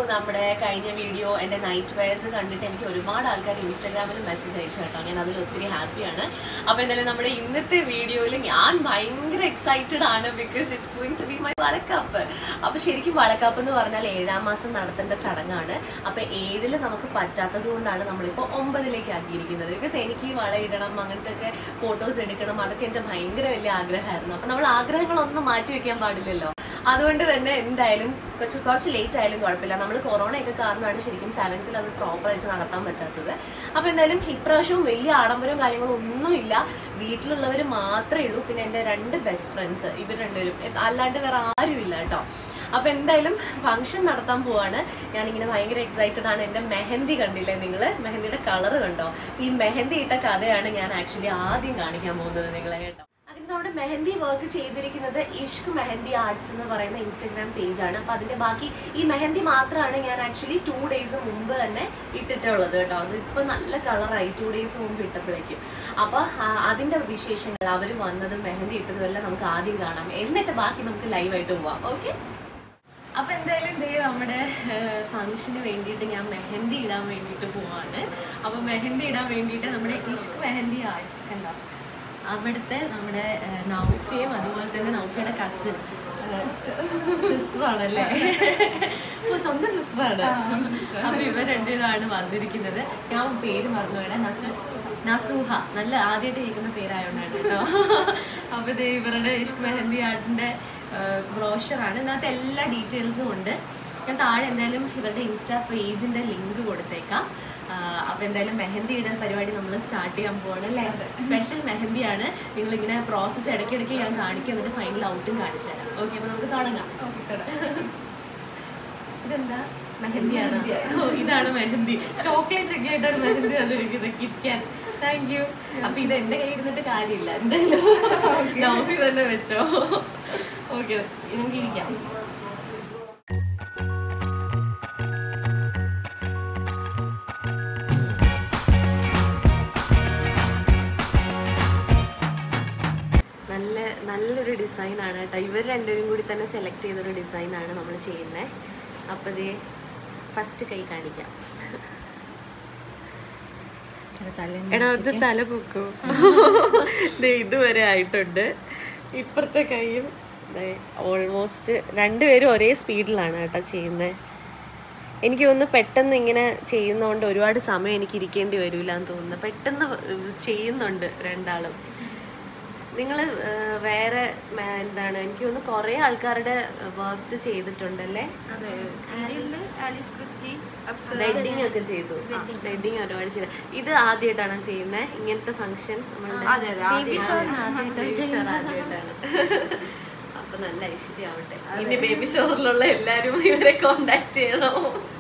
നമ്മുടെ കഴിഞ്ഞ വീഡിയോ എൻ്റെ നൈറ്റ് വെയർസ് കണ്ടിട്ട് എനിക്ക് ഒരുപാട് ആൾക്കാർ ഇൻസ്റ്റാഗ്രാമിൽ മെസ്സേജ് അയച്ചു കേട്ടോ ഞാൻ അതിൽ ഒത്തിരി ഹാപ്പിയാണ് അപ്പോൾ എന്തായാലും നമ്മുടെ ഇന്നത്തെ വീഡിയോയിൽ ഞാൻ ഭയങ്കര എക്സൈറ്റഡ് ആണ് because it's going to be my Valakappu അപ്പോൾ ശരിക്കും വളക്കാപ്പ് എന്ന് പറഞ്ഞാൽ ഏഴാം മാസം നടത്തേണ്ട ചടങ്ങാണ് അപ്പോൾ ഏഴിൽ നമുക്ക് പറ്റാത്തത് കൊണ്ടാണ് നമ്മളിപ്പോൾ ഒമ്പതിലേക്ക് ആക്കിയിരിക്കുന്നത് ബിക്കോസ് എനിക്ക് ഈ വളയിടണം അങ്ങനത്തെ ഒക്കെ ഫോട്ടോസ് എടുക്കണം അതൊക്കെ എൻ്റെ ഭയങ്കര വലിയ ആഗ്രഹമായിരുന്നു അപ്പോൾ നമ്മൾ ആഗ്രഹങ്ങളൊന്നും മാറ്റി വെക്കാൻ പാടില്ലല്ലോ അതുകൊണ്ട് തന്നെ എന്തായാലും കുറച്ച് കുറച്ച് ലേറ്റ് ആയാലും കുഴപ്പമില്ല നമ്മൾ കൊറോണയൊക്കെ കാരണമാണ് ശരിക്കും സെവൻത്തിൽ അത് പ്രോപ്പറായിട്ട് നടത്താൻ പറ്റാത്തത് അപ്പോൾ എന്തായാലും ഇപ്രാവശ്യവും വലിയ ആഡംബരവും കാര്യങ്ങളും ഒന്നുമില്ല വീട്ടിലുള്ളവർ മാത്രമേ ഉള്ളൂ പിന്നെ എൻ്റെ രണ്ട് ബെസ്റ്റ് ഫ്രണ്ട്സ് ഇവർ രണ്ടുപേരും എ- അല്ലാണ്ട് വേറെ ആരുമില്ല കേട്ടോ അപ്പൊ എന്തായാലും ഫംഗ്ഷൻ നടത്താൻ പോവാണ് ഞാനിങ്ങനെ ഭയങ്കര എക്സൈറ്റഡ് ആണ് എന്റെ മെഹന്തി കണ്ടില്ലേ നിങ്ങൾ മെഹന്തിയുടെ കളർ കണ്ടോ ഈ മെഹന്തി ഇട്ട കഥയാണ് ഞാൻ ആക്ച്വലി ആദ്യം കാണിക്കാൻ പോകുന്നത് നിങ്ങളെ കേട്ടോ അതിന് നമ്മുടെ മെഹന്തി വർക്ക് ചെയ്തിരിക്കുന്നത് ഇഷ്ക് മെഹന്തി ആർട്സ് എന്ന് പറയുന്ന ഇൻസ്റ്റഗ്രാം പേജാണ് അപ്പൊ അതിന്റെ ബാക്കി ഈ മെഹന്തി മാത്രമാണ് ഞാൻ ആക്ച്വലി ടു ഡേയ്സ് മുമ്പ് തന്നെ ഇട്ടിട്ടുള്ളത് കേട്ടോ അത് ഇപ്പൊ നല്ല കളറായി ടു ഡേയ്സ് മുമ്പ് ഇട്ടപ്പോഴേക്കും അപ്പൊ ആ, അതിന്റെ വിശേഷങ്ങൾ അവർ വന്നതും മെഹന്തി ഇട്ടതും എല്ലാം നമുക്ക് ആദ്യം കാണാം എന്നിട്ട് ബാക്കി നമുക്ക് ലൈവായിട്ട് പോവാം ഓക്കെ അപ്പൊ എന്തായാലും ദേ നമ്മുടെ ഫംഗ്ഷന് വേണ്ടിയിട്ട് ഞാൻ മെഹന്തി ഇടാൻ വേണ്ടിയിട്ട് പോവാണ് അപ്പൊ മെഹന്തി ഇടാൻ വേണ്ടിയിട്ട് നമ്മുടെ ഇഷ്ക് മെഹന്തി ആർട്ട് കണ്ടോ അവിടുത്തെ നമ്മുടെ ഏഹ്, നൗഫയും അതുപോലെ തന്നെ നൗഫയുടെ കസിൻ സിസ്റ്റർ ആണല്ലേ ഓ, സ്വന്തം സിസ്റ്റർ ആണ് അപ്പൊ ഇവർ രണ്ടുപേരാണ് വന്നിരിക്കുന്നത് ഞാൻ പേര് മറന്നു വേണേ നസു നസൂഹ നല്ല ആദ്യമായിട്ട് കേൾക്കുന്ന പേരായോണ്ടാണ് കേട്ടോ അപ്പൊ ഇത് ഇവരുടെ ഇഷ്ക് മെഹന്തി ആർട്ടിന്റെ ബ്രോഷറാണ് ഇതിനകത്ത് എല്ലാ ഡീറ്റെയിൽസും ഉണ്ട് ഞാൻ താഴെ എന്തായാലും ഇവരുടെ ഇൻസ്റ്റാ പേജിന്റെ ലിങ്ക് കൊടുത്തേക്കാം ആഹ് അപ്പൊ എന്തായാലും മെഹന്തി ഇടൽ പരിപാടി നമ്മൾ സ്റ്റാർട്ട് ചെയ്യാൻ പോവാണ് അല്ലേ സ്പെഷ്യൽ മെഹന്തിയാണ് നിങ്ങൾ ഇങ്ങനെ പ്രോസസ്സ് ഇടയ്ക്കിടയ്ക്ക് ഞാൻ കാണിക്കും എന്നിട്ട് ഫൈനൽ ഔട്ടും കാണിച്ചു തരാം ഓക്കെ അപ്പൊ നമുക്ക് തുടങ്ങാം ഇതെന്താ മെഹന്തിയാണ് ഓ, ഇതാണ് മെഹന്തി ചോക്ലേറ്റ് ഒക്കെ ആയിട്ടാണ് മെഹന്തി വന്നിരിക്കുന്നത് കിറ്റ്കാറ്റ് താങ്ക് യു അപ്പൊ ഇത് എന്റെ കയ്യിൽ ഇരുന്നിട്ട് കാര്യമില്ല എന്തായാലും ലോഫി തന്നെ വെച്ചോ ഓക്കെ നമുക്ക് ഇരിക്കാം നല്ല നല്ലൊരു ഡിസൈനാണ് കേട്ടോ ഇവർ രണ്ടുപേരും കൂടി തന്നെ സെലക്ട് ചെയ്തൊരു ഡിസൈനാണ് നമ്മൾ ചെയ്യുന്നത് അപ്പോൾ ഇത് ഫസ്റ്റ് കൈ കാണിക്കാം എടാ അത് തല പൊക്കോ ദേ ഇതുവരെ ആയിട്ടുണ്ട് ഇപ്പുറത്തെ കൈയും ഓൾമോസ്റ്റ് രണ്ടുപേരും ഒരേ സ്പീഡിലാണ് കേട്ടോ ചെയ്യുന്നത് എനിക്ക് തോന്നുന്നു പെട്ടെന്ന് ഇങ്ങനെ ചെയ്യുന്നതുകൊണ്ട് ഒരുപാട് സമയം എനിക്ക് ഇരിക്കേണ്ടി വരില്ല എന്ന് തോന്നുന്നു പെട്ടെന്ന് ചെയ്യുന്നുണ്ട് രണ്ടാളും നിങ്ങൾ വേറെ മ, എന്താണ് എനിക്ക് തോന്നുന്നു കുറേ ആൾക്കാരുടെ വർക്ക്സ് ചെയ്തിട്ടുണ്ടല്ലേ ആലീസ് ക്രിസ്റ്റി വെഡിങ് ഒക്കെ ചെയ്തു വെഡിങ് ഒരുപാട് ചെയ്തു ഇത് ആദ്യമായിട്ടാണ് ചെയ്യുന്നത് ഇങ്ങനത്തെ ഫംഗ്ഷൻ അതെ, അതെ, ആദ്യമായിട്ടാണ് അപ്പൊ നല്ല ഐശ്വര്യാവട്ടെ ഇനി ബേബി ഷോറിലുള്ള എല്ലാരും ഇവരെ കോണ്ടാക്ട് ചെയ്യണോ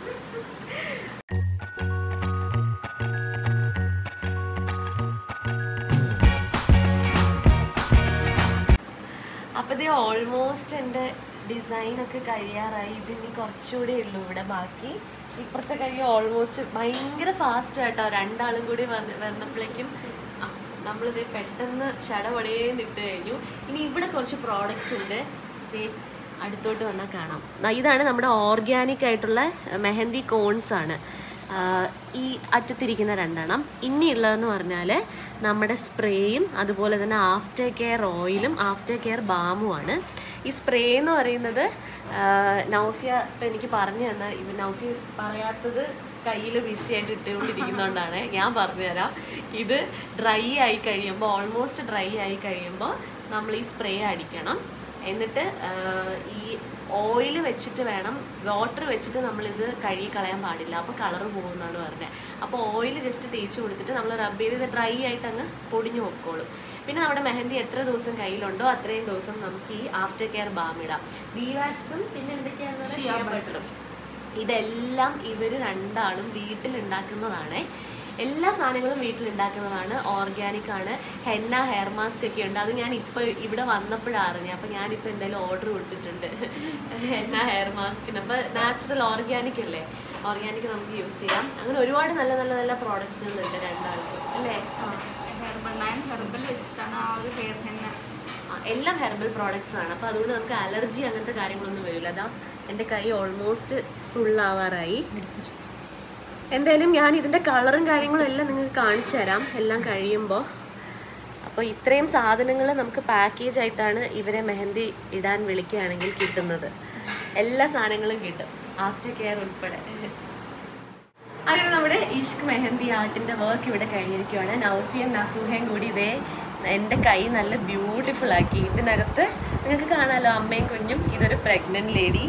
അപ്പൊ ഇത് ഓൾമോസ്റ്റ് എൻ്റെ ഡിസൈൻ ഒക്കെ കഴിയാറായി ഇത് ഇനി കുറച്ചുകൂടെ ഉള്ളൂ ഇവിടെ ബാക്കി ഇപ്പുറത്തെ കൈ ഓൾമോസ്റ്റ് ഭയങ്കര ഫാസ്റ്റ് ആട്ടോ രണ്ടാളും കൂടി വന്ന് വന്നപ്പോഴേക്കും ആ, നമ്മളിത് പെട്ടെന്ന് ചടപടേന്ന് ഇട്ട് കഴിഞ്ഞു ഇനി ഇവിടെ കുറച്ച് പ്രോഡക്റ്റ്സ് ഉണ്ട് ദേ അടുത്തോട്ട് വന്നാൽ കാണാം ദാ ഇതാണ് നമ്മുടെ ഓർഗാനിക് ആയിട്ടുള്ള മെഹന്തി കോൺസ് ആണ് ആഹ് ഈ അറ്റത്തിരിക്കുന്ന രണ്ടെണ്ണം ഇനിയുള്ളതെന്ന് പറഞ്ഞാൽ നമ്മുടെ സ്പ്രേയും അതുപോലെ തന്നെ ആഫ്റ്റർ കെയർ ഓയിലും ആഫ്റ്റർ കെയർ ബാമുമാണ് ഈ സ്പ്രേ എന്ന് പറയുന്നത് ആഹ് നൗഫിയ ഇപ്പം എനിക്ക് പറഞ്ഞു തന്ന ഇത് നൗഫിയ പറയാത്തത് കയ്യിൽ ബിസി ആയിട്ട് ഇട്ടുകൊണ്ടിരിക്കുന്നതുകൊണ്ടാണ് ഞാൻ പറഞ്ഞുതരാം ഇത് ഡ്രൈ ആയി കഴിയുമ്പോൾ ഓൾമോസ്റ്റ് ഡ്രൈ ആയി കഴിയുമ്പോൾ നമ്മൾ ഈ സ്പ്രേ അടിക്കണം എന്നിട്ട് ആഹ് ഈ ഓയിൽ വെച്ചിട്ട് വേണം വാട്ടർ വെച്ചിട്ട് നമ്മളിത് കഴുകി കളയാൻ പാടില്ല അപ്പോൾ കളർ പോകുമെന്നാണ് പറഞ്ഞത് അപ്പോൾ ഓയിൽ ജസ്റ്റ് തേച്ച് കൊടുത്തിട്ട് നമ്മൾ റബ്ബ് ചെയ്ത് ഡ്രൈ ആയിട്ട് അങ്ങ് പൊടിഞ്ഞു പൊക്കോളും പിന്നെ നമ്മുടെ മെഹന്തി എത്ര ദിവസം കയ്യിലുണ്ടോ അത്രയും ദിവസം നമുക്ക് ഈ ആഫ്റ്റർ കെയർ ബാം ഇടാം ബി വാക്സും പിന്നെ എന്തൊക്കെയാണെന്ന് പറഞ്ഞാൽ ബട്ടറും ഇതെല്ലാം ഇവർ രണ്ടാളും വീട്ടിലുണ്ടാക്കുന്നതാണേ എല്ലാ സാധനങ്ങളും വീട്ടിലുണ്ടാക്കുന്നതാണ് ഓർഗാനിക് ആണ് ഹെന്ന ഹെയർ മാസ്ക് ഒക്കെ ഉണ്ട് അത് ഞാൻ ഇപ്പോൾ ഇവിടെ വന്നപ്പോഴാണ് അറിഞ്ഞത് അപ്പോൾ ഞാനിപ്പോൾ എന്തായാലും ഓർഡർ കൊടുത്തിട്ടുണ്ട് ഹെന്ന ഹെയർ മാസ്കിന് അപ്പോൾ നാച്ചുറൽ ഓർഗാനിക് അല്ലേ ഓർഗാനിക് നമുക്ക് യൂസ് ചെയ്യാം അങ്ങനെ ഒരുപാട് നല്ല നല്ല നല്ല പ്രോഡക്ട്സുകളുണ്ട് രണ്ടാൾക്കും അല്ലേ ഹെർബൽ നയൻ ഹെർബൽ വെച്ചിട്ടാണ് ആ ഒരു ഹെയർ ഹെന്ന ആ, എല്ലാം ഹെർബൽ പ്രോഡക്ട്സ് ആണ് അപ്പോൾ അതുകൊണ്ട് നമുക്ക് അലർജി അങ്ങനത്തെ കാര്യങ്ങളൊന്നും വരില്ല അതാ എൻ്റെ കൈ ഓൾമോസ്റ്റ് ഫുൾ ആവാറായി എന്തായാലും ഞാൻ ഇതിൻ്റെ കളറും കാര്യങ്ങളും എല്ലാം നിങ്ങൾക്ക് കാണിച്ചു തരാം എല്ലാം കഴിയുമ്പോൾ അപ്പോൾ ഇത്രയും സാധനങ്ങൾ നമുക്ക് പാക്കേജ് ആയിട്ടാണ് ഇവരെ മെഹന്തി ഇടാൻ വിളിക്കുകയാണെങ്കിൽ കിട്ടുന്നത് എല്ലാ സാധനങ്ങളും കിട്ടും ആഫ്റ്റർ കെയർ ഉൾപ്പെടെ അങ്ങനെ നമ്മുടെ ഇഷ്ക് മെഹന്തി ആർട്ടിന്റെ വർക്ക് ഇവിടെ കഴിഞ്ഞിരിക്കുകയാണ് നൗഫിയും നസൂഹയും കൂടി ഇതേ എൻ്റെ കൈ നല്ല ബ്യൂട്ടിഫുൾ ആക്കി ഇതിനകത്ത് നിങ്ങൾക്ക് കാണാമല്ലോ അമ്മയും കുഞ്ഞും ഇതൊരു പ്രഗ്നന്റ് ലേഡി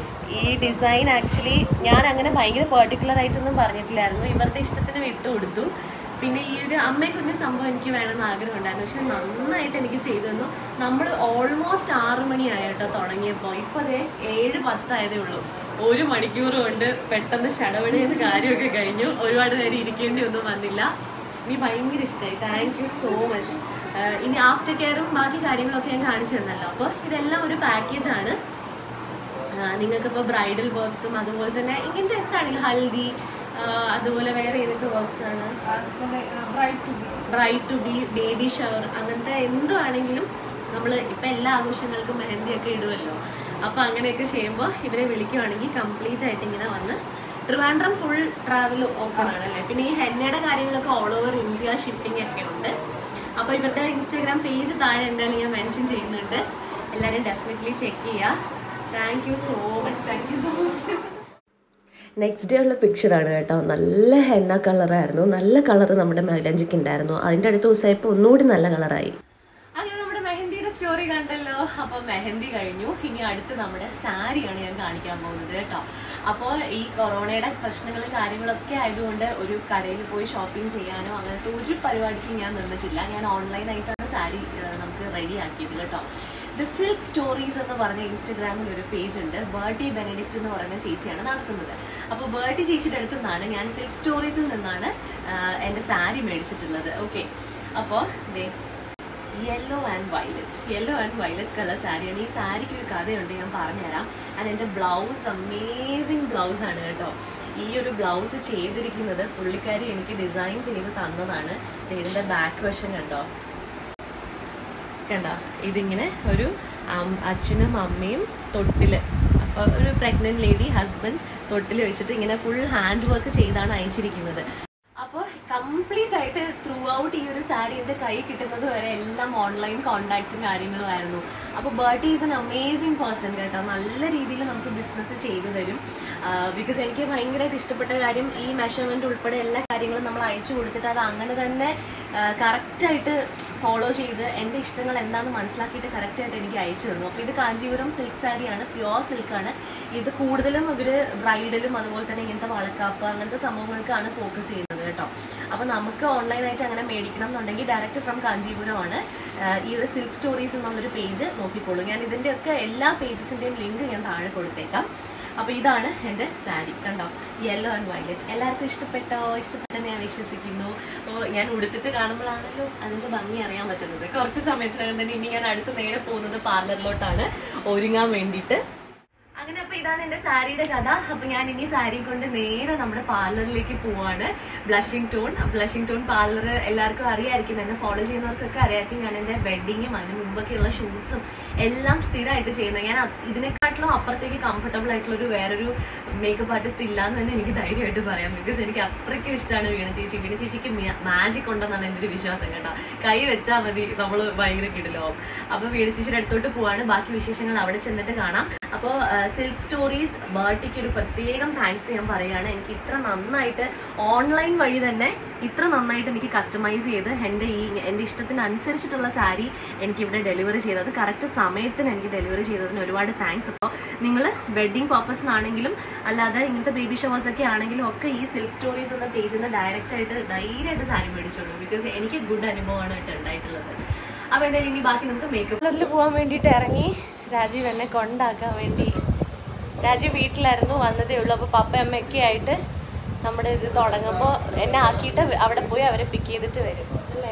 ഈ ഡിസൈൻ ആക്ച്വലി ഞാൻ അങ്ങനെ ഭയങ്കര പെർട്ടിക്കുലർ ആയിട്ടൊന്നും പറഞ്ഞിട്ടില്ലായിരുന്നു ഇവരുടെ ഇഷ്ടത്തിന് വിട്ടു കൊടുത്തു പിന്നെ ഈ ഒരു അമ്മയും കുഞ്ഞും സംഭവം എനിക്ക് വേണമെന്ന് ആഗ്രഹം ഉണ്ടായിരുന്നു പക്ഷെ നന്നായിട്ട് എനിക്ക് ചെയ്തു തന്നു നമ്മൾ ഓൾമോസ്റ്റ് ആറ് മണിയായി കേട്ടോ തുടങ്ങിയപ്പോൾ ഇപ്പോൾ അതേ ഏഴ് പത്തായതേ ഉള്ളൂ ഒരു മണിക്കൂർ കൊണ്ട് പെട്ടെന്ന് ഷടപടിയെന്ന് കാര്യമൊക്കെ കഴിഞ്ഞു ഒരുപാട് നേരം ഇരിക്കേണ്ടി ഒന്നും വന്നില്ല എനിക്ക് ഭയങ്കര ഇഷ്ടമായി താങ്ക് യു സോ മച്ച് ഇനി ആഫ്റ്റർ കെയറും ബാക്കി കാര്യങ്ങളൊക്കെ ഞാൻ കാണിച്ചു തന്നല്ലോ അപ്പോൾ ഇതെല്ലാം ഒരു പാക്കേജാണ് നിങ്ങൾക്കിപ്പോൾ ബ്രൈഡൽ വർക്ക്സും അതുപോലെ തന്നെ ഇങ്ങനത്തെ എന്താണെങ്കിലും ഹൽദി ആ, അതുപോലെ വേറെ ഏതൊക്കെ വർക്ക്സ് ആണ് അതുപോലെ bright to be bright to be baby shower അങ്ങനത്തെ എന്തുവാണെങ്കിലും നമ്മൾ ഇപ്പം എല്ലാ ആഘോഷങ്ങൾക്കും മെഹന്തിയൊക്കെ ഇടുമല്ലോ അപ്പോൾ അങ്ങനെയൊക്കെ ചെയ്യുമ്പോൾ ഇവരെ വിളിക്കുവാണെങ്കിൽ കംപ്ലീറ്റ് ആയിട്ട് ഇങ്ങനെ വന്ന് ട്രിവാൻഡ്രം ഫുൾ ട്രാവൽ ഓപ്പൺ ആണല്ലേ പിന്നെ ഈ ഹെന്നയുടെ കാര്യങ്ങളൊക്കെ ഓൾ ഓവർ ഇന്ത്യ ഷിപ്പിംഗ് ഒക്കെ ഉണ്ട് അപ്പോൾ ഇവരുടെ ഇൻസ്റ്റാഗ്രാം പേജ് താഴെ എന്തായാലും ഞാൻ മെൻഷൻ ചെയ്യുന്നുണ്ട് എല്ലാവരും ഡെഫിനറ്റ്ലി ചെക്ക് ചെയ്യുക thank you so much thank you so much next day ഉള്ള പിക്ചറാണ് കേട്ടോ നല്ല ഹെന്ന കളറായിരുന്നു നല്ല കളർ നമ്മുടെ മൈലഞ്ചിക്ക് ഉണ്ടായിരുന്നു അതിൻ്റെ അടുത്ത ദിവസമായപ്പോൾ ഒന്നുകൂടി നല്ല കളറായി അങ്ങനെ നമ്മുടെ മെഹന്തിയുടെ സ്റ്റോറി കണ്ടല്ലോ അപ്പോൾ മെഹന്തി കഴിഞ്ഞു ഇനി അടുത്ത് നമ്മുടെ സാരിയാണ് ഞാൻ കാണിക്കാൻ പോകുന്നത് കേട്ടോ അപ്പോൾ ഈ കൊറോണയുടെ പ്രശ്നങ്ങളും കാര്യങ്ങളൊക്കെ ആയതുകൊണ്ട് ഒരു കടയിൽ പോയി ഷോപ്പിംഗ് ചെയ്യാനോ അങ്ങനത്തെ ഒരു പരിപാടിക്കും ഞാൻ നിന്നിട്ടില്ല ഞാൻ ഓൺലൈനായിട്ടാണ് സാരി ഏഹ്, നമുക്ക് റെഡി ആക്കിയത് കേട്ടോ ദ സിൽക്ക് സ്റ്റോറീസ് എന്ന് പറഞ്ഞ ഇൻസ്റ്റഗ്രാമിൽ ഒരു പേജ് ഉണ്ട് ബേർട്ടി ബെനഡിക്റ്റ് എന്ന് പറയുന്ന ചേച്ചിയാണ് നടത്തുന്നത് അപ്പോൾ ബേർട്ടി ചേച്ചിയുടെ അടുത്ത് നിന്നാണ് ഞാൻ സിൽക്ക് സ്റ്റോറീസിൽ നിന്നാണ് ആഹ്, എൻ്റെ സാരി മേടിച്ചിട്ടുള്ളത് ഓക്കെ അപ്പോൾ ദേ yellow and violet yellow and violet colour സാരിയാണ് ഈ സാരിക്ക് ഒരു കഥയുണ്ട് ഞാൻ പറഞ്ഞുതരാം അത് എൻ്റെ ബ്ലൗസ് അമേസിങ് ബ്ലൗസ് ആണ് കേട്ടോ ഈ ഒരു ബ്ലൗസ് ചെയ്തിരിക്കുന്നത് പുള്ളിക്കാരി എനിക്ക് ഡിസൈൻ ചെയ്ത് തന്നതാണ് ദേ ഇതിൻ്റെ ബാക്ക് വശം കണ്ടോ കണ്ടോ ഇതിങ്ങനെ ഒരു അം- അച്ഛനും അമ്മയും തൊട്ടില് അപ്പോൾ ഒരു പ്രഗ്നന്റ് ലേഡി ഹസ്ബൻഡ് തൊട്ടിൽ വെച്ചിട്ട് ഇങ്ങനെ ഫുൾ ഹാൻഡ് വർക്ക് ചെയ്താണ് അയച്ചിരിക്കുന്നത് അപ്പോൾ കംപ്ലീറ്റ് ആയിട്ട് ത്രൂ ഔട്ട് ഈ ഒരു സാരി എൻ്റെ കൈ കിട്ടുന്നത് വരെ എല്ലാം ഓൺലൈൻ കോണ്ടാക്റ്റും കാര്യങ്ങളും ആയിരുന്നു അപ്പോൾ Bertie is an amazing person കേട്ടോ നല്ല രീതിയിൽ നമുക്ക് ബിസിനസ് ചെയ്തു തരും ബിക്കോസ് എനിക്ക് ഭയങ്കരമായിട്ട് ഇഷ്ടപ്പെട്ട കാര്യം ഈ മെഷർമെൻറ്റ് ഉൾപ്പെടെ എല്ലാ കാര്യങ്ങളും നമ്മൾ അയച്ചു കൊടുത്തിട്ട് അത് അങ്ങനെ തന്നെ കറക്റ്റായിട്ട് ഫോളോ ചെയ്ത് എൻ്റെ ഇഷ്ടങ്ങൾ എന്താണെന്ന് മനസ്സിലാക്കിയിട്ട് കറക്റ്റായിട്ട് എനിക്ക് അയച്ചു തന്നു അപ്പോൾ ഇത് കാഞ്ചീപുരം സിൽക്ക് സാരിയാണ് പ്യുവർ സിൽക്കാണ് ഇത് കൂടുതലും ഇവർ ബ്രൈഡലും അതുപോലെ തന്നെ ഇങ്ങനത്തെ വളക്കാപ്പ് അങ്ങനത്തെ സംഭവങ്ങൾക്കാണ് ഫോക്കസ് ചെയ്യുന്നത് കേട്ടോ അപ്പോൾ നമുക്ക് ഓൺലൈനായിട്ട് അങ്ങനെ മേടിക്കണം എന്നുണ്ടെങ്കിൽ ഡയറക്റ്റ് ഫ്രം കാഞ്ചീപുരമാണ് ആഹ് ഈ ഒരു സിൽക്ക് സ്റ്റോറീസ് എന്നുള്ളൊരു പേജ് നോക്കിക്കോളൂ ഞാൻ ഇതിൻ്റെയൊക്കെ എല്ലാ പേജസിൻ്റെയും ലിങ്ക് ഞാൻ താഴെ കൊടുത്തേക്കാം അപ്പോൾ ഇതാണ് എൻ്റെ സാരി കണ്ടോ യെല്ലോ ആൻഡ് വയലറ്റ് എല്ലാവർക്കും ഇഷ്ടപ്പെട്ടോ ഇഷ്ടപ്പെട്ടെന്ന് ഞാൻ വിശ്വസിക്കുന്നു അപ്പോൾ ഞാൻ ഉടുത്തിട്ട് കാണുമ്പോഴാണല്ലോ അതിൻ്റെ ഭംഗി അറിയാൻ പറ്റുന്നത് കുറച്ച് സമയത്തിനകം തന്നെ ഇനി ഞാൻ അടുത്ത് നേരെ പോകുന്നത് പാർലറിലോട്ടാണ് ഒരുങ്ങാൻ വേണ്ടിയിട്ട് അങ്ങനെ അപ്പൊ ഇതാണ് എന്റെ സാരിയുടെ കഥ അപ്പൊ ഞാൻ ഇനി സാരി കൊണ്ട് നേരെ നമ്മുടെ പാർലറിലേക്ക് പോവാണ് blushing tone blushing tone parlour എല്ലാവർക്കും അറിയായിരിക്കും എന്നെ ഫോളോ ചെയ്യുന്നവർക്കൊക്കെ അറിയായിരിക്കും ഞാൻ എന്റെ വെഡിങ്ങും അതിന് മുമ്പൊക്കെയുള്ള ഷൂട്ട്സും എല്ലാം സ്ഥിരമായിട്ട് ചെയ്യുന്നത് ഞാൻ അത് ഇതിനെക്കാട്ടിലും അപ്പുറത്തേക്ക് കംഫർട്ടബിൾ ആയിട്ടുള്ള ഒരു വേറൊരു മേക്കപ്പ് ആർട്ടിസ്റ്റ് ഇല്ല എന്ന് തന്നെ എനിക്ക് ധൈര്യമായിട്ട് പറയാം ബിക്കോസ് എനിക്ക് അത്രയ്ക്കും ഇഷ്ടമാണ് വീണ ചേച്ചി വീണ ചേച്ചിക്ക് മാജിക് ഉണ്ടെന്നാണ് എൻ്റെ ഒരു വിശ്വാസം കേട്ടോ കൈ വെച്ചാൽ മതി നമ്മൾ ഭയങ്കര കിടലാവും അപ്പോൾ വീണ ചേച്ചിയുടെ അടുത്തോട്ട് പോവാണ് ബാക്കി വിശേഷങ്ങൾ അവിടെ ചെന്നിട്ട് കാണാം അപ്പോൾ സിൽക്ക് സ്റ്റോറീസ് ബേർട്ടിക്ക് ഒരു പ്രത്യേകം താങ്ക്സ് ഞാൻ പറയുകയാണ് എനിക്ക് ഇത്ര നന്നായിട്ട് ഓൺലൈൻ വഴി തന്നെ ഇത്ര നന്നായിട്ട് എനിക്ക് കസ്റ്റമൈസ് ചെയ്ത് എൻ്റെ ഈ എൻ്റെ ഇഷ്ടത്തിനനുസരിച്ചിട്ടുള്ള സാരി എനിക്ക് ഇവിടെ ഡെലിവറി ചെയ്തത് കറക്റ്റ് സമയത്തിന് എനിക്ക് ഡെലിവറി ചെയ്തതിന് ഒരുപാട് താങ്ക്സ് അപ്പോൾ നിങ്ങൾ വെഡ്ഡിങ് പർപ്പസിനാണെങ്കിലും അല്ലാതെ ഇങ്ങനത്തെ ബേബി ഷവേഴ്സ് ഒക്കെ ആണെങ്കിലും ഒക്കെ ഈ സിൽക്ക് സ്റ്റോറീസ് എന്ന പേജിൽ നിന്ന് ഡയറക്റ്റ് ആയിട്ട് ധൈര്യമായിട്ട് സാരി മേടിച്ചോളൂ ബിക്കോസ് എനിക്ക് ഗുഡ് അനുഭവമാണ് കേട്ടോ ഉണ്ടായിട്ടുള്ളത് അപ്പോൾ എന്തായാലും ഇനി ബാക്കി നമുക്ക് മേക്കപ്പ് കളറിൽ പോകാൻ വേണ്ടിയിട്ട് ഇറങ്ങി രാജീവ് എന്നെ കൊണ്ടാക്കാൻ വേണ്ടി രാജീവ് വീട്ടിലായിരുന്നു വന്നതേ ഉള്ളൂ അപ്പോൾ പപ്പ അമ്മയൊക്കെ ആയിട്ട് നമ്മുടെ ഇത് തുടങ്ങുമ്പോൾ എന്നെ ആക്കിയിട്ട് അവിടെ പോയി അവരെ പിക്ക് ചെയ്തിട്ട് വരും അല്ലേ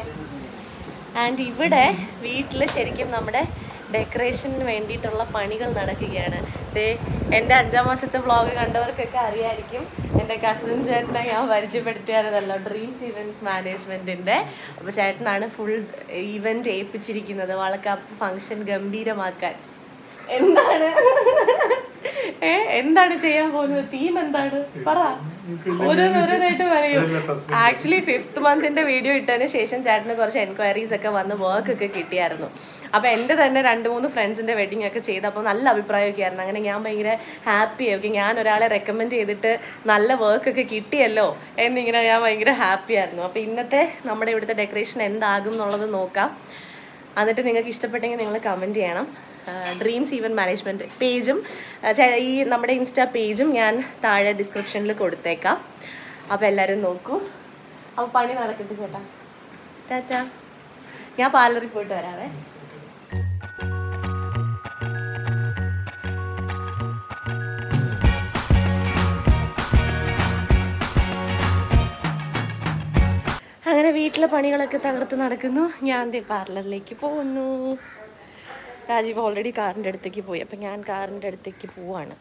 ആൻഡ് ഇവിടെ വീട്ടിൽ ശരിക്കും നമ്മുടെ ഡെക്കറേഷന് വേണ്ടിയിട്ടുള്ള പണികൾ നടക്കുകയാണ് ദേ എൻ്റെ അഞ്ചാം മാസത്തെ വ്ളോഗ് കണ്ടവർക്കൊക്കെ അറിയായിരിക്കും എൻ്റെ കസിൻ ചേട്ടനെ ഞാൻ പരിചയപ്പെടുത്തിയായിരുന്നല്ലോ ഡ്രീംസ് ഇവൻറ്റ്സ് മാനേജ്മെൻറ്റിൻ്റെ അപ്പോൾ ചേട്ടനാണ് ഫുൾ ഇവൻറ്റ് ഏൽപ്പിച്ചിരിക്കുന്നത് വളക്കാപ്പ് ഫംഗ്ഷൻ ഗംഭീരമാക്കാൻ എന്താണ് ഏ എന്താണ് ചെയ്യാൻ പോകുന്നത് തീം എന്താണ് പറ ഓരോന്നോരോന്നായിട്ട് പറയൂ ആക്ച്വലി ഫിഫ്ത്ത് മന്തിന്റെ വീഡിയോ ഇട്ടതിന് ശേഷം ചേട്ടന് കുറച്ച് എൻക്വയറീസ് ഒക്കെ വന്ന് വർക്ക് ഒക്കെ കിട്ടിയായിരുന്നു അപ്പൊ എന്റെ തന്നെ രണ്ട് മൂന്ന് ഫ്രണ്ട്സിന്റെ വെഡിങ് ഒക്കെ ചെയ്തപ്പോൾ നല്ല അഭിപ്രായമൊക്കെ ആയിരുന്നു അങ്ങനെ ഞാൻ ഭയങ്കര ഹാപ്പി ഓക്കെ ഞാൻ ഒരാളെ റെക്കമെൻഡ് ചെയ്തിട്ട് നല്ല വർക്ക് ഒക്കെ കിട്ടിയല്ലോ എന്നിങ്ങനെ ഞാൻ ഭയങ്കര ഹാപ്പി ആയിരുന്നു അപ്പൊ ഇന്നത്തെ നമ്മുടെ ഇവിടുത്തെ ഡെക്കറേഷൻ എന്താകും എന്നുള്ളത് നോക്കാം എന്നിട്ട് നിങ്ങൾക്ക് ഇഷ്ടപ്പെട്ടെങ്കിൽ നിങ്ങൾ കമൻറ്റ് ചെയ്യണം ഡ്രീംസ് ഈവൻ മാനേജ്മെൻറ്റ് പേജും ഈ നമ്മുടെ ഇൻസ്റ്റാ പേജും ഞാൻ താഴെ ഡിസ്ക്രിപ്ഷനിൽ കൊടുത്തേക്കാം അപ്പോൾ എല്ലാവരും നോക്കൂ അപ്പോൾ പണി നടക്കട്ടെ ചേട്ടാ ടാറ്റാ ഞാൻ പാർലറിൽ പോയിട്ട് വരാവേ അങ്ങനെ വീട്ടിലെ പണികളൊക്കെ തകർത്ത് നടക്കുന്നു ഞാൻ ദേ പാർലറിലേക്ക് പോകുന്നു രാജീവ് ഓൾറെഡി കാറിൻ്റെ അടുത്തേക്ക് പോയി അപ്പം ഞാൻ കാറിൻ്റെ അടുത്തേക്ക് പോവാണ്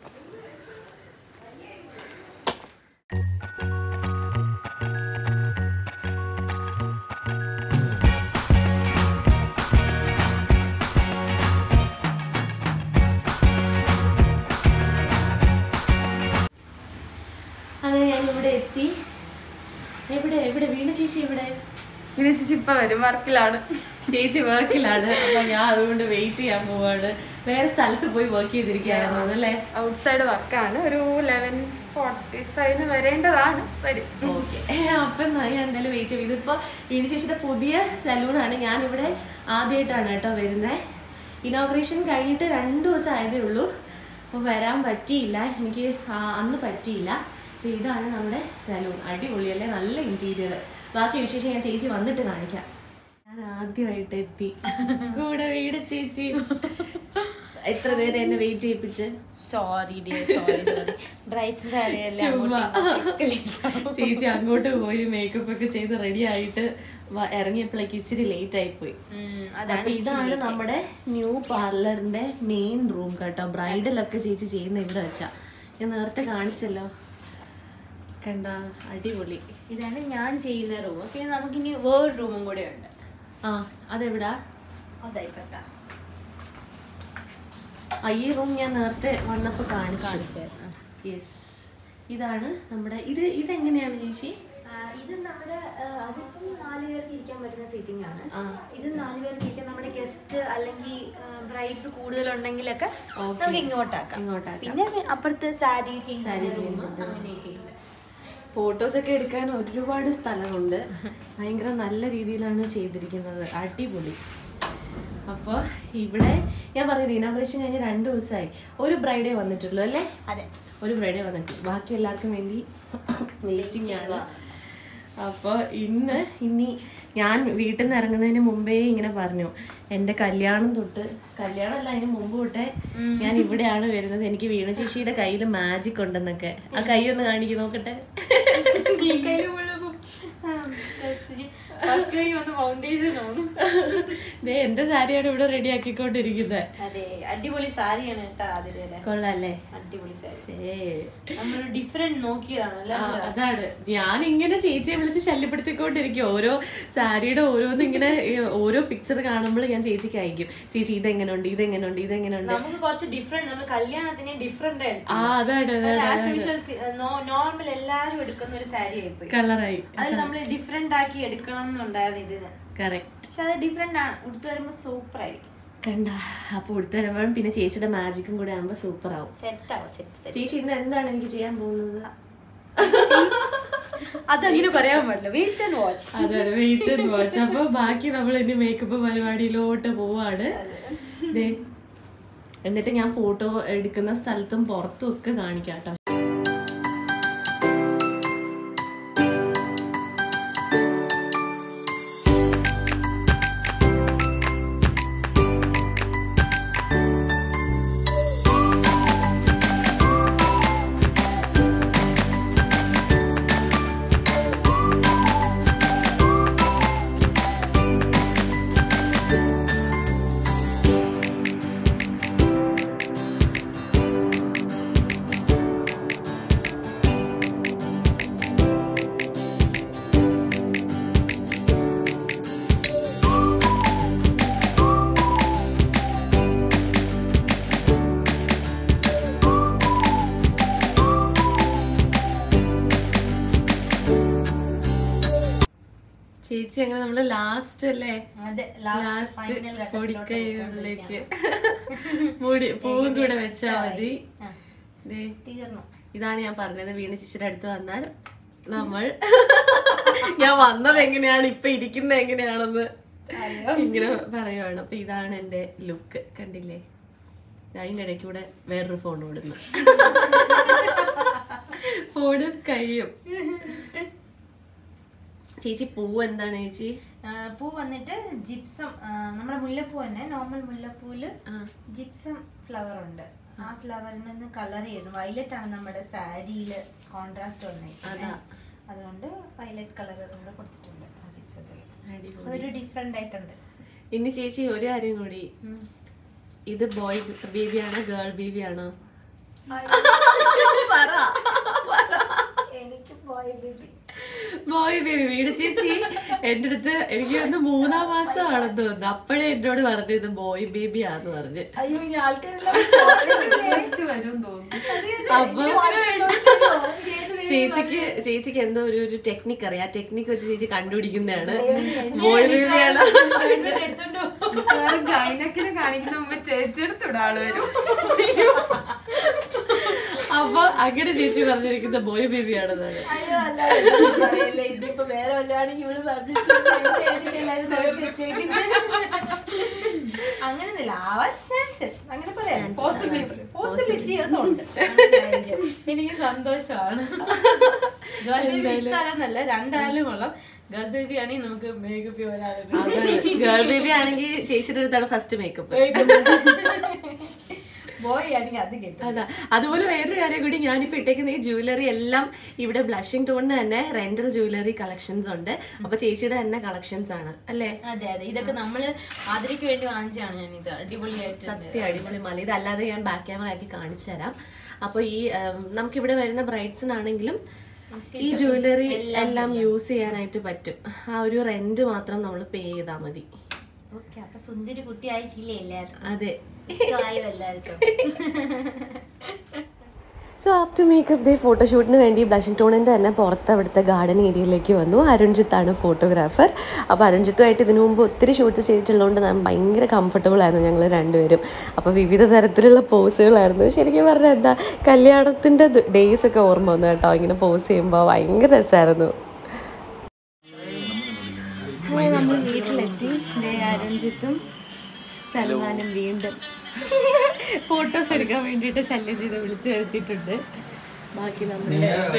അങ്ങനെ ഞാൻ ഇവിടെ എത്തി എവിടെ എവിടെ വീണ ചേച്ചി എവിടെ ചേച്ചി ഇപ്പൊ വരും വർക്കിലാണ് ചേച്ചി വർക്കിലാണ് അപ്പൊ ഞാൻ അതുകൊണ്ട് വെയിറ്റ് ചെയ്യാൻ പോവാണ് വേറെ സ്ഥലത്ത് പോയി വർക്ക് ചെയ്തിരിക്കുകയായിരുന്നു അല്ലേ ഔട്ട്സൈഡ് വർക്കാണ് ഒരു ലെവൻ ഫോർട്ടി ഫൈവിന് വരേണ്ടതാണ് വരും ഓക്കെ അപ്പൊ എന്നാ ഞാൻ എന്തായാലും വെയിറ്റ് ചെയ്യും ഇതിപ്പോ വീണു ചേച്ചിയുടെ പുതിയ സലൂണാണ് ഞാനിവിടെ ആദ്യമായിട്ടാണ് കേട്ടോ വരുന്നത് ഇനോഗ്രേഷൻ കഴിഞ്ഞിട്ട് രണ്ട് ദിവസം ആയതേ ഉള്ളൂ അപ്പോൾ വരാൻ പറ്റിയില്ല എനിക്ക് ആ- അന്ന് പറ്റിയില്ല അപ്പൊ ഇതാണ് നമ്മുടെ സലൂൺ അടിപൊളിയല്ലേ നല്ല ഇന്റീരിയർ ബാക്കി വിശേഷം ഞാൻ ചേച്ചി വന്നിട്ട് കാണിക്കാം ഞാൻ ആദ്യമായിട്ട് എത്തി കൂടെ വീട് ചേച്ചി എത്ര നേരം എന്നെ വെയിറ്റ് ചെയ്യിപ്പിച്ച് സോറി ഡിയർ സോറി സോറി ബ്രൈറ്റ്സിന്റെ ചുമ്മാ. ചേച്ചി അങ്ങോട്ട് പോയി മേക്കപ്പ് ഒക്കെ ചെയ്ത് റെഡി ആയിട്ട് വ- ഇറങ്ങിയപ്പോഴേക്ക് ഇച്ചിരി ലേറ്റ് ആയി പോയി അപ്പൊ ഇതാണ് നമ്മുടെ ന്യൂ പാർലറിന്റെ മെയിൻ റൂം കേട്ടോ ബ്രൈഡൽ ഒക്കെ ചേച്ചി ചെയ്യുന്ന ഇവിടെ വെച്ചാ ഞാൻ നേരത്തെ കാണിച്ചല്ലോ കണ്ട അടിപൊളി ഇതാണ് ഞാൻ ചെയ്യുന്ന റൂം പിന്നെ നമുക്കിനി വേറൊരു റൂമും കൂടെ ഉണ്ട് ആ അതെവിടാ അതായിക്കോട്ടെ ആ ഈ റൂം ഞാൻ നേരത്തെ വന്നപ്പോ കാണിച്ചു യെസ് ഇതാണ് നമ്മുടെ ഇത് ഇതെങ്ങനെയാണ് ചേച്ചി ഇത് നമ്മുടെ ആ, അതിപ്പം നാല് പേർക്ക് ഇരിക്കാൻ പറ്റുന്ന സീറ്റിംഗ് ആണ് ആ. ഇത് നാല് പേർക്ക് ഇരിക്കാൻ നമ്മുടെ ഗസ്റ്റ് അല്ലെങ്കിൽ ബ്രൈഡ്സ് കൂടുതലുണ്ടെങ്കിലൊക്കെ Okay. നമുക്ക് ഇങ്ങോട്ടാക്കാം ഇങ്ങോട്ടാക്കാം. പിന്നെ അപ്പുറത്ത് സാരി ചേഞ്ച് സാരി ചേഞ്ച് അങ്ങനെയൊക്കെ ഉണ്ട് ഫോട്ടോസ് ഒക്കെ എടുക്കാൻ ഒരുപാട് സ്ഥലമുണ്ട് ഭയങ്കര നല്ല രീതിയിലാണ് ചെയ്തിരിക്കുന്നത് അടിപൊളി അപ്പോൾ ഇവിടെ ഞാൻ പറഞ്ഞത് ഇനാഗ്രേഷൻ കഴിഞ്ഞ് രണ്ട് ദിവസമായി ഒരു ബ്രൈഡേ വന്നിട്ടുള്ളൂ അല്ലേ അതെ ഒരു ബ്രൈഡേ വന്നിട്ടുള്ളൂ ബാക്കി എല്ലാവർക്കും വേണ്ടി വെയിറ്റിംഗ് ആണ് അപ്പോൾ ഇന്ന് ഇനി ഞാൻ വീട്ടിൽ നിന്ന് ഇറങ്ങുന്നതിന് മുമ്പേ ഇങ്ങനെ പറഞ്ഞു എൻ്റെ കല്യാണം തൊട്ട് കല്യാണമല്ല അതിന് മുമ്പ് തൊട്ടേ ഞാൻ ഇവിടെയാണ് വരുന്നത് എനിക്ക് വീണ ചേച്ചിയുടെ കയ്യിൽ മാജിക് ഉണ്ടെന്നൊക്കെ ആ കൈ ഒന്ന് കാണിക്ക് നോക്കട്ടെ ഫൗണ്ടേഷൻ ആണ് ദേ എൻ്റെ സാരിയാണ് ഇവിടെ റെഡി ആക്കിക്കൊണ്ടിരിക്കുന്നത് അതെ അടിപൊളി സാരിയാണ് കേട്ടോ അതിലെ കൊള്ളാല്ലേ അടിപൊളി സാരി ശേ നമ്മളൊരു ഡിഫറെന്റ് നോക്കിയതാണ് അല്ലേ ആ, അതാണ് ഞാൻ ഇങ്ങനെ ചേച്ചിയെ വിളിച്ച് ശല്യപ്പെടുത്തിക്കൊണ്ടിരിക്കും ഓരോ സാരിയുടെ ഓരോന്ന് ഇങ്ങനെ ഈ ഓരോ പിക്ചർ കാണുമ്പോൾ ഞാൻ ചേച്ചിക്ക് അയക്കും ചേച്ചി ഇതെങ്ങനെയുണ്ട് ഇതെങ്ങനെയുണ്ട് ഇതെങ്ങനെയുണ്ട് നമുക്ക് കുറച്ച് ഡിഫറെന്റ് നമ്മൾ കല്യാണത്തിന് ഡിഫറെന്റ് ആ അതാണ് നോർമൽ എല്ലാരും എടുക്കുന്ന ഒരു സാരി ആയിപ്പോയി കളറായി അത് നമ്മൾ ഡിഫറെന്റ് ആക്കി എടുക്കണം എന്നുണ്ടായിരുന്നു ഇതിന് കറക്റ്റ് പക്ഷെ അത് ഡിഫറെന്റ് ആണ് ഉടുത്ത് വരുമ്പോ സൂപ്പർ ആയിരിക്കും കണ്ട അപ്പൊ ഉടുത്ത് വരുമ്പോഴും പിന്നെ ചേച്ചിയുടെ മാജിക്കും കൂടെ ആകുമ്പോ സൂപ്പർ ആവും സെറ്റ് ആവും സെറ്റ് സെറ്റ് ചേച്ചി ഇന്ന് എന്താണ് എനിക്ക് ചെയ്യാൻ പോകുന്നത് അതങ്ങനെ പറയാൻ പാടില്ല വെയിറ്റ് ആൻഡ് വാച്ച് അതാണ് വെയിറ്റ് ആൻഡ് വാച്ച് അപ്പൊ ബാക്കി നമ്മൾ ഇനി മേക്കപ്പ് പരിപാടിയിലോട്ട് പോവാണ് ദേ. എന്നിട്ട് ഞാൻ ഫോട്ടോ എടുക്കുന്ന സ്ഥലത്തും പുറത്തും ഒക്കെ കാണിക്കാം കേട്ടോ ചേച്ചി അങ്ങനെ നമ്മള് ലാസ്റ്റ് അല്ലേ അതെ ലാസ്റ്റ് പൊടിക്കൈകളിലേക്ക് മുടി പൂവും കൂടെ വെച്ചാ മതി ദേ തീർന്നു ഇതാണ് ഞാൻ പറഞ്ഞത് വീണ ചേച്ചിയുടെ അടുത്ത് വന്നാൽ നമ്മൾ ഞാൻ വന്നത് എങ്ങനെയാണ് ഇപ്പൊ ഇരിക്കുന്നത് എങ്ങനെയാണെന്ന് ഇങ്ങനെ പറയുവാണ് അപ്പൊ ഇതാണ് എന്റെ ലുക്ക് കണ്ടില്ലേ ഞാൻ അതിന്റെ ഇടയ്ക്ക് കൂടെ വേറൊരു ഫോൺ ഓടുന്നു ഫോണും കയ്യും ചേച്ചി പൂവ് എന്താണ് ചേച്ചി ആ, പൂ വന്നിട്ട് ജിപ്സം ആ, നമ്മുടെ മുല്ലപ്പൂ തന്നെ നോർമൽ മുല്ലപ്പൂവില് ആ. ജിപ്സം ഫ്ലവർ ഉണ്ട് ആ ഫ്ലവറിൽ നിന്ന് കളർ ചെയ്തു വയലറ്റ് ആണ് നമ്മുടെ സാരിയില് കോൺട്രാസ്റ്റ് വന്നിരിക്കുന്നത് അതുകൊണ്ട് വയലറ്റ് കളർ കൂടെ കൊടുത്തിട്ടുണ്ട് ആ ജിപ്സത്തിൽ അടിപൊളി. അതൊരു ഡിഫറെന്റ് ആയിട്ടുണ്ട് ഇനി ചേച്ചി ഒരു കാര്യം കൂടി ഇത് ബോയ് ബേബിയാണോ ഗേൾ ബേബിയാണോ എനിക്ക് ബോയ് ബേബി ബോയ് ബേബി വീട് ചേച്ചി എന്റെ അടുത്ത് എനിക്ക് ഒന്ന് മൂന്നാം മാസമാണെന്ന് തോന്നുന്നു അപ്പോഴേ എന്നോട് പറഞ്ഞു ഇത് ബോയ് ബേബി ആന്ന് പറഞ്ഞ് അയ്യോ ഇനി ആൾക്കാരെല്ലാം ടേസ്റ്റ് വരും തോന്നുന്നു അപ്പൊ ചേച്ചിക്ക് ചേച്ചിക്ക് എന്തോ ഒരു ഒരു ടെക്നിക്ക് അറിയാം ആ ടെക്നിക്ക് വെച്ച് ചേച്ചി കണ്ടുപിടിക്കുന്നതാണ് ബോയ് ബേബിയാണ് മിക്കവാറും ഗൈനക്കിനെ കാണിക്കുന്ന മുമ്പ് ചേച്ചിയെടുത്തിവിടെ ആള് വരും അപ്പൊ അങ്ങനെ ചേച്ചി പറഞ്ഞിരിക്കുന്ന ബോയ് ബേബിയാണെന്നാണ് അയ്യോ അല്ല ഇതൊന്നും പറയല്ലേ. ഇതിപ്പോ വേറെ വല്ലതാണെങ്കിൽ ഇവിടെ പറഞ്ഞിട്ടുണ്ടെങ്കിൽ എല്ലാവരും നോക്കി വെച്ചേക്കുന്നെ. അങ്ങനെയൊന്നുമില്ല ആവാൻ ചാൻസസ് അങ്ങനെ പറയാം പോസിബിലിറ്റീസ് ഉണ്ട് അങ്ങനെയായിരിക്കും. എനിക്ക് സന്തോഷമാണ് ഗേൾ ബേബി ഇഷ്ടമല്ലെന്നല്ല രണ്ടായാലും കൊള്ളാം ഗേൾ ബേബി ആണെങ്കിൽ നമുക്ക് മേക്കപ്പ് ഒരാളുണ്ട് ഗേൾ ബേബി ആണെങ്കിൽ ചേച്ചിയുടെ അടുത്താണ് ഫസ്റ്റ് മേക്കപ്പ് ബോയ് ആണെങ്കിൽ അത് കിട്ടും അതാ അതുപോലെ വേറൊരു കാര്യം കൂടി ഞാനിപ്പോ ഇട്ടേക്കുന്ന ഈ ജ്വല്ലറി എല്ലാം ഇവിടെ ബ്ലഷിംഗ് ടോണിന് തന്നെ റെന്റൽ ജ്വല്ലറി കളക്ഷൻസ് ഉണ്ട് അപ്പൊ ചേച്ചിയുടെ തന്നെ കളക്ഷൻസ് ആണ് അല്ലേ അതെ അതെ ഇതൊക്കെ നമ്മള് ആദരിക്ക് വേണ്ടി വാങ്ങിച്ചാണ് ഞാൻ ഇത് അടിപൊളിയായിട്ട് സത്യം അടിപൊളി മല ഇതല്ലാതെ ഞാൻ ബാക്ക് ക്യാമറ ആക്കി കാണിച്ചു തരാം അപ്പൊ ഈ ഉം, നമുക്കിവിടെ വരുന്ന ബ്രൈഡ്സിനാണെങ്കിലും ഈ ജ്വല്ലറി എല്ലാം യൂസ് ചെയ്യാനായിട്ട് പറ്റും ആ ഒരു റെന്റ് മാത്രം നമ്മൾ പേ ചെയ്താൽ മതി ഓക്കെ അപ്പൊ സുന്ദരി കുട്ടിയായിട്ടില്ലേ എല്ലാവർക്കും അതെ ഇഷ്ടമായോ എല്ലാവർക്കും സോ ആഫ്റ്റർ മേക്കപ്പ് ഡേ ഫോട്ടോഷൂട്ടിന് വേണ്ടി ബ്ലഷിംഗ് ടോണിൻ്റെ തന്നെ പുറത്ത് അവിടുത്തെ ഗാർഡൻ ഏരിയയിലേക്ക് വന്നു അരുൺജിത്താണ് ഫോട്ടോഗ്രാഫർ അപ്പോൾ അരുൺജിത്തുമായിട്ട് ഇതിനു മുമ്പ് ഒത്തിരി ഷൂട്ട് ചെയ്തിട്ടുള്ളതുകൊണ്ട് ഞാൻ ഭയങ്കര കംഫർട്ടബിൾ ആയിരുന്നു ഞങ്ങൾ രണ്ടുപേരും അപ്പോൾ വിവിധ തരത്തിലുള്ള പോസുകളായിരുന്നു ശരിക്കും പറഞ്ഞാൽ എന്താ കല്യാണത്തിൻ്റെ ഡേയ്സ് ഒക്കെ ഓർമ്മ വന്നു കേട്ടോ ഇങ്ങനെ പോസ് ചെയ്യുമ്പോൾ ഭയങ്കര രസമായിരുന്നു നമ്മൾ വീട്ടിലെത്തി അരുൺജിത്തും സൽമാനും വീണ്ടും ഫോട്ടോസ് എടുക്കാൻ വേണ്ടിയിട്ട് ശല്യം ചെയ്ത് വിളിച്ചു വരുത്തിയിട്ടുണ്ട് ബാക്കി നമ്മുടെ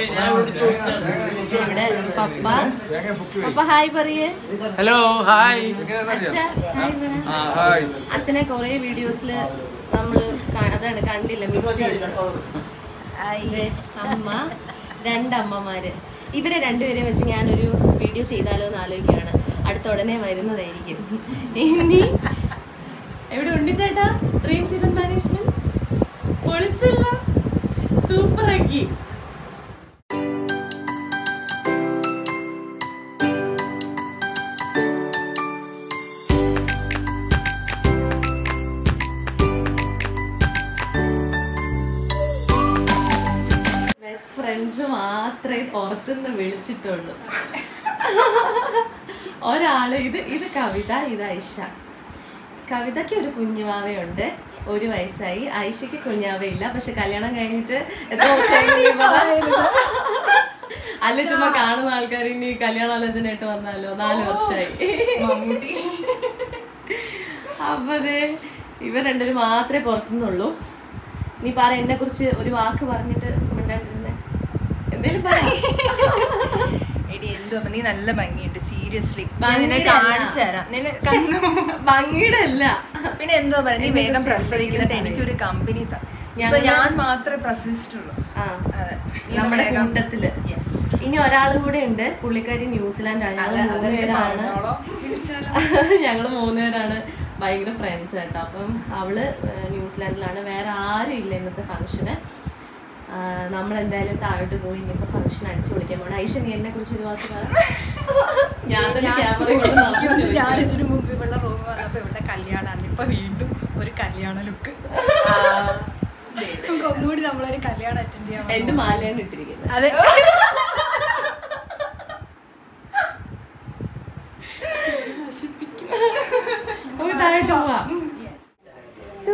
ഇവിടെ പപ്പ പപ്പ ഹായ് പറയേ ഹലോ ഹായ് അച്ഛ ഹായ് പറ ആ ഹായ് അച്ഛനെ കുറേ വീഡിയോസിൽ നമ്മൾ അതാണ് കണ്ടില്ല മിസ് ചെയ്തു ഇത് അമ്മ രണ്ടമ്മമാര് ഇവരെ രണ്ടുപേരെയും വെച്ച് ഞാനൊരു വീഡിയോ ചെയ്താലോ എന്ന് ആലോചിക്കുകയാണ് അടുത്ത ഉടനെ വരുന്നതായിരിക്കും ഇനി എവിടെ ഉണ്ണിച്ചേട്ടാ ഡ്രീംസ് ഇവന്റ് മാനേജ്മെന്റ് പൊളിച്ചല്ല സൂപ്പർ ആക്കി ബെസ്റ്റ് ഫ്രണ്ട്സ് മാത്രമേ പുറത്തുനിന്ന് വിളിച്ചിട്ടുള്ളൂ ഒരാള് ഇത് ഇത് കവിത ഇത് ഐഷ കവിതയ്ക്ക് ഒരു കുഞ്ഞുവാവയുണ്ട് ഒരു വയസ്സായി ഐഷയ്ക്ക് കുഞ്ഞാവയില്ല പക്ഷെ കല്യാണം കഴിഞ്ഞിട്ട് എത്ര വർഷമായി നീ പറ? അല്ല ചുമ്മാ കാണുന്ന ആൾക്കാർ ഇനി കല്യാണാലോചനയായിട്ട് വന്നാലോ നാല് വർഷമായി അപ്പൊ അതെ ഇവർ രണ്ടുപേരും മാത്രമേ പുറത്തുനിന്നുള്ളൂ നീ പറ എന്നെ കുറിച്ച് ഒരു വാക്ക് പറഞ്ഞിട്ട് മിണ്ടാണ്ടിരുന്നേ എന്തേലും പറ എടി എന്തുവാ നീ നല്ല ഭംഗിയുണ്ട് സീരിയസ്ലി നിന്നെ ഭംഗിയുടെ കാണിച്ചു തരാം നിന്നെ കണ്ണു ഭംഗിയുടെ അല്ല പിന്നെ എന്തുവാ പറയാ നീ വേഗം പ്രസവിക്കുന്നിട്ട് എനിക്കൊരു കമ്പനി താ ഇപ്പൊ ഞാൻ മാത്രമേ പ്രസവിച്ചിട്ടുള്ളൂ ആ അതെ. നീ ഒന്ന് നമ്മുടെ വേഗം- കൂട്ടത്തില് Yes. ഇനി ഒരാളും കൂടെ ഉണ്ട് പുള്ളിക്കാരി ന്യൂസിലാൻഡാണ് ഞങ്ങൾ അതെ, അതെ, മൂന്നുപേരാണ് പറഞ്ഞോളാം. വിളിച്ചാലോ? ഞങ്ങൾ മൂന്നുപേരാണ് ഭയങ്കര ഫ്രണ്ട്സ് കേട്ടോ അപ്പം അവള് ഏഹ്, ന്യൂസിലാൻഡിലാണ് വേറെ ആരും ഇല്ല ഇന്നത്തെ ഫംഗ്ഷന് നമ്മൾ എന്തായാലും താഴോട്ട് പോയി ഇനിയിപ്പോ ഫംഗ്ഷൻ അടിച്ചു വിളിക്കാൻ പോകണം ഐഷ നീ എന്നെ കുറിച്ച് ഒരു വാക്ക് പറ ഞാൻ തന്നെ ക്യാമറ കൊണ്ട് നടന്നു ഞാൻ ഇതിനു മുമ്പ് ഇവിടെ റൂം വന്നപ്പോ ഇവിടെ കല്യാണമാണ് ഇപ്പൊ വീണ്ടും ഒരു കല്യാണ ലുക്ക് നമുക്ക് ഒന്നുകൂടി നമ്മളൊരു കല്യാണം അറ്റൻഡ് ചെയ്യാൻ വന്നു. എന്റെ മാലയാണ് ഇട്ടിരിക്കുന്നത് അതെ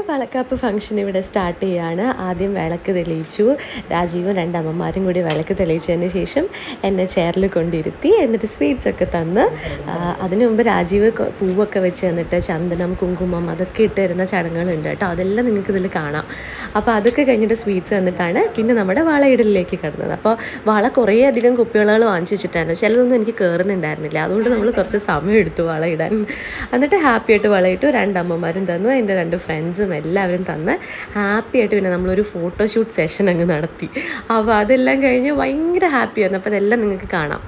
വളക്കാപ്പ് ഫംഗ്ഷൻ ഇവിടെ സ്റ്റാർട്ട് ചെയ്യാണ് ആദ്യം വിളക്ക് തെളിയിച്ചു രാജീവും രണ്ടമ്മമാരും കൂടി വിളക്ക് തെളിയിച്ചതിന് ശേഷം എന്നെ ചെയറിൽ കൊണ്ടിരുത്തി എന്നിട്ട് സ്വീറ്റ്സ് ഒക്കെ തന്ന് ആ, അതിനു മുമ്പ് രാജീവ് കൊ- പൂവൊക്കെ വെച്ച് തന്നിട്ട് ചന്ദനം കുങ്കുമം അതൊക്കെ ഇട്ട് തരുന്ന ചടങ്ങുകളുണ്ട് കേട്ടോ അതെല്ലാം നിങ്ങൾക്ക് ഇതിൽ കാണാം അപ്പോൾ അതൊക്കെ കഴിഞ്ഞിട്ട് സ്വീറ്റ്സ് തന്നിട്ടാണ് പിന്നെ നമ്മുടെ വളയിടലിലേക്ക് കിടന്നത് അപ്പോൾ വള കുറേ അധികം കുപ്പിവളകൾ വാങ്ങിച്ചു വെച്ചിട്ടായിരുന്നു ചിലതൊന്നും എനിക്ക് കയറുന്നുണ്ടായിരുന്നില്ല അതുകൊണ്ട് നമ്മൾ കുറച്ച് സമയം എടുത്തു വളയിടാൻ എന്നിട്ട് ഹാപ്പി ആയിട്ട് വളയിട്ടു രണ്ടമ്മമാരും തന്നു എൻ്റെ രണ്ട് ഫ്രണ്ട്സും എല്ലാവരും തന്ന് ഹാപ്പി ആയിട്ട് പിന്നെ നമ്മളൊരു ഫോട്ടോഷൂട്ട് സെഷൻ അങ്ങ് നടത്തി അപ്പോൾ അതെല്ലാം കഴിഞ്ഞ് ഭയങ്കര ഹാപ്പിയായിരുന്നു അപ്പോൾ അതെല്ലാം നിങ്ങൾക്ക് കാണാം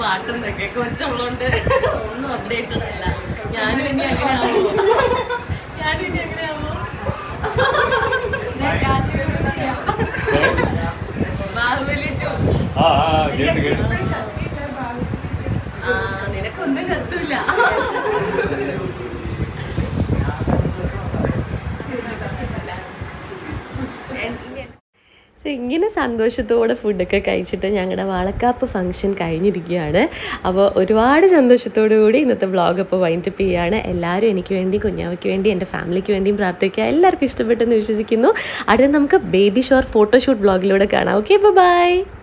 കാട്ടുന്നൊക്കെ കൊച്ചുള്ളോണ്ട് ഒന്നും അപ്ഡേറ്റഡ് അല്ല ഞാനും ഇനി അങ്ങനെയാവോ ഞാനും ഇനി അങ്ങനെയാവോ ബാഹുബലി ടു ആ ആ കേട്ട് കേട്ട് ആ നിനക്കൊന്നും കത്തൂല സോ ഇങ്ങനെ സന്തോഷത്തോടെ ഫുഡൊക്കെ കഴിച്ചിട്ട് ഞങ്ങളുടെ വളക്കാപ്പ് ഫംഗ്ഷൻ കഴിഞ്ഞിരിക്കുകയാണ് അപ്പോൾ ഒരുപാട് സന്തോഷത്തോടു കൂടി ഇന്നത്തെ വ്ളോഗ് അപ്പോൾ വൈൻഡപ്പ് ചെയ്യുകയാണ് എല്ലാവരും എനിക്ക് വേണ്ടി കുഞ്ഞാവയ്ക്ക് വേണ്ടി എൻ്റെ ഫാമിലിക്ക് വേണ്ടിയും പ്രാർത്ഥിക്കുക എല്ലാവർക്കും ഇഷ്ടപ്പെട്ടെന്ന് വിശ്വസിക്കുന്നു അടുത്ത നമുക്ക് ബേബി ഷോർ ഫോട്ടോഷൂട്ട് വ്ളോഗിലൂടെ കാണാം ഓക്കെ ബൈ